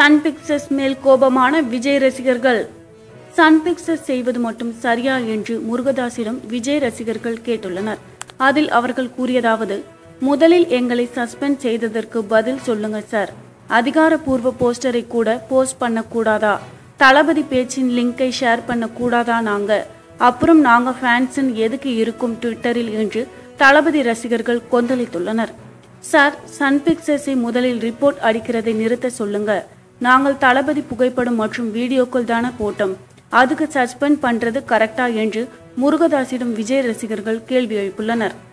Sun pictures மேல் கோபமான விஜய் ரசிகர்கள் சன் பிக்சர்ஸ் செய்வது மட்டும் சரியா என்று முருகதாசிடம் விஜய் ரசிகர்கள் கேட்டுள்ளனர் அதில் அவர்கள் கூறியதாவது முதலில் எங்களை சஸ்பெண்ட் செய்ததற்கு பதில் சொல்லுங்க சார் அதிகாரப்பூர்வ போஸ்டரை கூட போஸ்ட் பண்ண கூடாதா தளபதி பேச்சின் லிங்கை ஷேர் பண்ண கூடாதா நாங்க அப்புறம் நாங்க ஃபேன்ஸின் எதுக்கு இருக்கும் ட்விட்டரில் என்று தளபதி ரசிகர்கள் கொந்தளித்துள்ளனர் சார் சன் பிக்சர்ஸை முதலில் ரிப்போர்ட் அடிக்கிறதை நிறுத்த சொல்லுங்க நாங்கள் தளபதி புகைப்படம் மற்றும் வீடியோக்கள் தானே போட்டோம் அதுக்கு சஸ்பெண்ட் பண்றது கரெக்டா என்று முருகதாசிடம் விஜய் ரசிகர்கள் கேள்வி எழுப்புள்ளனர்